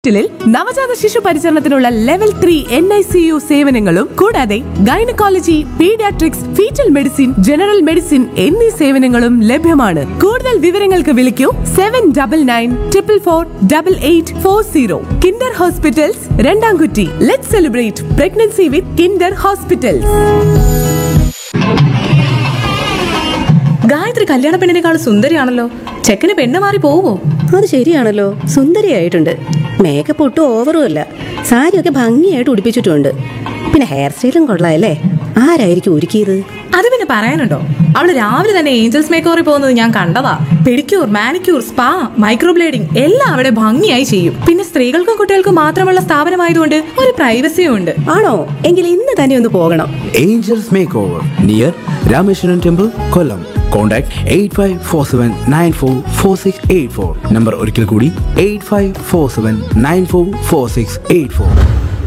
ഹോസ്പിറ്റലിൽ നവജാത ശിശു പരിചരണത്തിനുള്ള level three N I C U സേവനങ്ങളും കൂടാതെ gynaecology paediatrics foetal medicine general medicine എന്നീ സേവനങ്ങളും ലഭ്യമാണ് കൂടുതൽ വിവരങ്ങൾക്ക് വിളിക്കൂ seven double nine triple four double eight four zero Kinder hospitals രണ്ടാംകുറ്റി let celebrate pregnancy with Kinder hospitals Gayathri കല്യാണ പെണ്ണിനേക്കാൾ സുന്ദരിയാണല്ലോ ചെക്കന് പെണ്ണ് മാറി പോവോ അത് ശരിയാണല്ലോ സുന്ദരിയായിട്ടുണ്ട് മേക്കപ്പ് ഒട്ടും ഓവറും അല്ല സാരിയൊക്കെ ഭംഗിയായിട്ട് ഉടുപ്പിച്ചിട്ടുണ്ട് പിന്നെ ഹെയർ സ്റ്റൈലും കൊള്ളാമല്ലേ ആരായിരിക്കും ഒരുക്കിയത് അത് പിന്നെ പറയാനുണ്ടോ അവള് രാവിലെ തന്നെ ഏഞ്ചൽസ് മേക്കോറിൽ പോകുന്നത് ഞാൻ കണ്ടതാ പെഡിക്യൂർ മാനിക്യൂർ സ്പാ മൈക്രോബ്ലേഡിംഗ് എല്ലാം അവിടെ ഭംഗിയായി ചെയ്യും പിന്നെ സ്ത്രീകൾക്കും കുട്ടികൾക്കും മാത്രമുള്ള സ്ഥാപനമായതുകൊണ്ട് ഒരു പ്രൈവസിയും ഉണ്ട് ആണോ എങ്കിൽ ഇന്ന് തന്നെ ഒന്ന് പോകണം Angels Makeover near Rameshwaran Temple, Kollam. Contact 8547944684. Number ഒരിക്കൽ കൂടി 8547944684.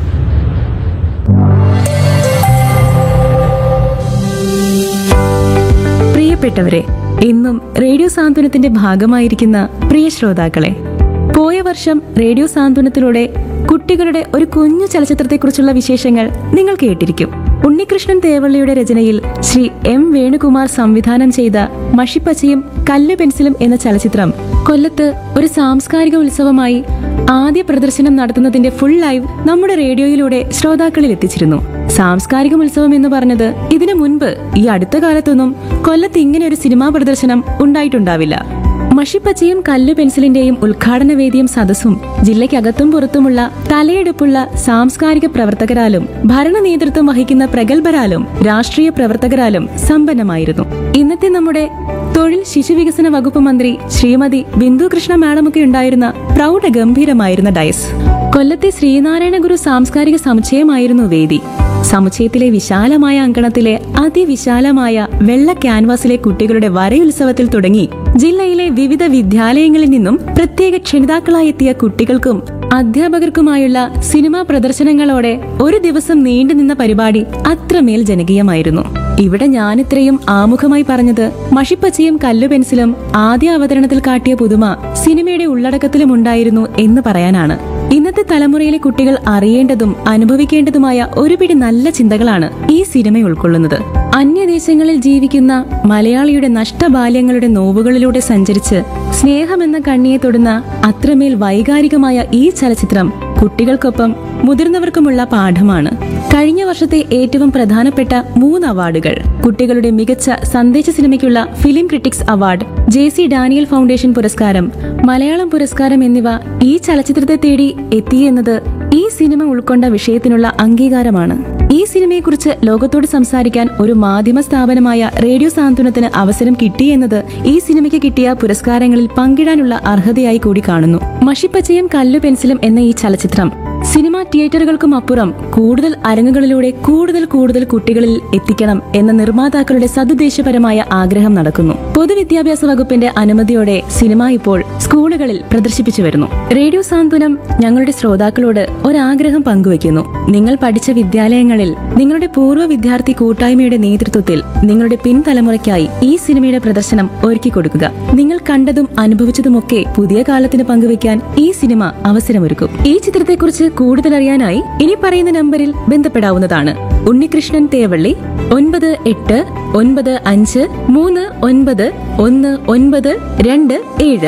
പ്രിയപ്പെട്ടവരെ ഇന്നും റേഡിയോ സാന്ത്വനത്തിന്റെ ഭാഗമായിരിക്കുന്ന പ്രിയ ശ്രോതാക്കളെ പോയ വർഷം റേഡിയോ സാന്ത്വനത്തിലൂടെ കുട്ടികളുടെ ഒരു കുഞ്ഞു ചലച്ചിത്രത്തെക്കുറിച്ചുള്ള വിശേഷങ്ങൾ നിങ്ങൾ കേട്ടിരിക്കും ഉണ്ണികൃഷ്ണൻ തേവള്ളിയുടെ രചനയിൽ ശ്രീ എം വേണുകുമാർ സംവിധാനം ചെയ്ത മഷിപ്പച്ചയും കല്ല് പെൻസിലും എന്ന ചലച്ചിത്രം കൊല്ലത്ത് ഒരു സാംസ്കാരിക ഉത്സവമായി ആദ്യ പ്രദർശനം നടത്തുന്നതിന്റെ ഫുൾ ലൈവ് നമ്മുടെ റേഡിയോയിലൂടെ ശ്രോതാക്കളിൽ എത്തിച്ചിരുന്നു സാംസ്കാരിക ഉത്സവം എന്ന് പറഞ്ഞത് ഇതിനു മുൻപ് ഈ അടുത്ത കാലത്തൊന്നും കൊല്ലത്ത് ഇങ്ങനെ ഒരു സിനിമാ പ്രദർശനം ഉണ്ടായിട്ടുണ്ടാവില്ല മഷിപ്പച്ചയും കല്ലു പെൻസിലിന്റെയും ഉദ്ഘാടന വേദിയും സദസ്സും ജില്ലയ്ക്കകത്തും പുറത്തുമുള്ള തലയെടുപ്പുള്ള സാംസ്കാരിക പ്രവർത്തകരാലും ഭരണ നേതൃത്വം വഹിക്കുന്ന പ്രഗത്ഭരാലും രാഷ്ട്രീയ പ്രവർത്തകരാലും സമ്പന്നമായിരുന്നു ഇന്നത്തെ നമ്മുടെ തൊഴിൽ ശിശുവികസന വകുപ്പ് മന്ത്രി ശ്രീമതി ബിന്ദു കൃഷ്ണ മാഡമൊക്കെ ഉണ്ടായിരുന്ന പ്രൗഢ ഗംഭീരമായിരുന്ന ഡയസ് കൊല്ലത്തെ ശ്രീനാരായണ ഗുരു സാംസ്കാരിക സമുച്ചയമായിരുന്നു വേദി സമുച്ചയത്തിലെ വിശാലമായ അങ്കണത്തിലെ അതിവിശാലമായ വെള്ള ക്യാൻവാസിലെ കുട്ടികളുടെ വരയുത്സവത്തിൽ തുടങ്ങി ജില്ലയിലെ വിവിധ വിദ്യാലയങ്ങളിൽ നിന്നും പ്രത്യേക ക്ഷണിതാക്കളായി എത്തിയ കുട്ടികൾക്കും അധ്യാപകർക്കുമായുള്ള സിനിമാ പ്രദർശനങ്ങളോടെ ഒരു ദിവസം നീണ്ടുനിന്ന പരിപാടി അത്രമേൽ ജനകീയമായിരുന്നു ഇവിടെ ഞാനിത്രയും ആമുഖമായി പറഞ്ഞത് മഷിപ്പച്ചയും കല്ലു പെൻസിലും ആദ്യ അവതരണത്തിൽ കാട്ടിയ പുതുമ സിനിമയുടെ ഉള്ളടക്കത്തിലും ഉണ്ടായിരുന്നു എന്ന് പറയാനാണ് ഇന്നത്തെ തലമുറയിലെ കുട്ടികൾ അറിയേണ്ടതും അനുഭവിക്കേണ്ടതുമായ ഒരുപിടി നല്ല ചിന്തകളാണ് ഈ സിനിമ ഉൾക്കൊള്ളുന്നത് അന്യദേശങ്ങളിൽ ജീവിക്കുന്ന മലയാളിയുടെ നഷ്ടബാല്യങ്ങളുടെ നോവുകളിലൂടെ സഞ്ചരിച്ച് സ്നേഹമെന്ന കണ്ണിയെ തൊടുന്ന അത്രമേൽ വൈകാരികമായ ഈ ചലച്ചിത്രം കുട്ടികൾക്കൊപ്പം മുതിർന്നവർക്കുമുള്ള പാഠമാണ് കഴിഞ്ഞ വർഷത്തെ ഏറ്റവും പ്രധാനപ്പെട്ട മൂന്ന് അവാർഡുകൾ കുട്ടികളുടെ മികച്ച സന്ദേശ സിനിമയ്ക്കുള്ള film critics award J C Daniel foundation പുരസ്കാരം മലയാളം പുരസ്കാരം എന്നിവ ഈ ചലച്ചിത്രത്തെ തേടി എത്തിയെന്നത് ഈ സിനിമ ഉൾക്കൊണ്ട വിഷയത്തിനുള്ള അംഗീകാരമാണ് ഈ സിനിമയെക്കുറിച്ച് ലോകത്തോട് സംസാരിക്കാൻ ഒരു മാധ്യമ സ്ഥാപനമായ റേഡിയോ സാന്ത്വനത്തിന് അവസരം കിട്ടിയെന്നത് ഈ സിനിമയ്ക്ക് കിട്ടിയ പുരസ്കാരങ്ങളിൽ പങ്കിടാനുള്ള അർഹതയായി കൂടി കാണുന്നു മഷിപ്പച്ചയും കല്ലു പെൻസിലും എന്ന ഈ ചലച്ചിത്രം സിനിമാ തിയേറ്ററുകൾക്കും അപ്പുറം കൂടുതൽ അരങ്ങുകളിലൂടെ കൂടുതൽ കൂടുതൽ കുട്ടികളിൽ എത്തിക്കണം എന്ന നിർമ്മാതാക്കളുടെ സതുദ്ദേശപരമായ ആഗ്രഹം നടക്കുന്നു പൊതുവിദ്യാഭ്യാസ വകുപ്പിന്റെ അനുമതിയോടെ സിനിമ ഇപ്പോൾ സ്കൂളുകളിൽ പ്രദർശിപ്പിച്ചു വരുന്നു റേഡിയോ സാന്ത്വനം ഞങ്ങളുടെ ശ്രോതാക്കളോട് ഒരാഗ്രഹം പങ്കുവയ്ക്കുന്നു നിങ്ങൾ പഠിച്ച വിദ്യാലയങ്ങളിൽ നിങ്ങളുടെ പൂർവ്വ വിദ്യാർത്ഥി കൂട്ടായ്മയുടെ നേതൃത്വത്തിൽ നിങ്ങളുടെ പിൻതലമുറയ്ക്കായി ഈ സിനിമയുടെ പ്രദർശനം ഒരുക്കി കൊടുക്കുക നിങ്ങൾ കണ്ടതും അനുഭവിച്ചതുമൊക്കെ പുതിയ കാലത്തിന് പങ്കുവയ്ക്കാൻ ഈ സിനിമ അവസരമൊരുക്കും ഈ ചിത്രത്തെക്കുറിച്ച് കൂടുതൽ അറിയാനായി ഇനി പറയുന്ന നമ്പറിൽ ബന്ധപ്പെടാവുന്നതാണ് ഉണ്ണികൃഷ്ണൻ തേവള്ളി ഒൻപത് എട്ട് ഒൻപത് അഞ്ച് മൂന്ന് ഒൻപത് ഒന്ന് ഒൻപത് രണ്ട് ഏഴ്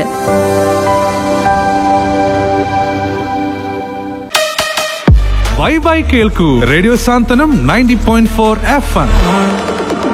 ബൈ ബൈ കേൾക്കൂ radio Santhwanam ninety point four F M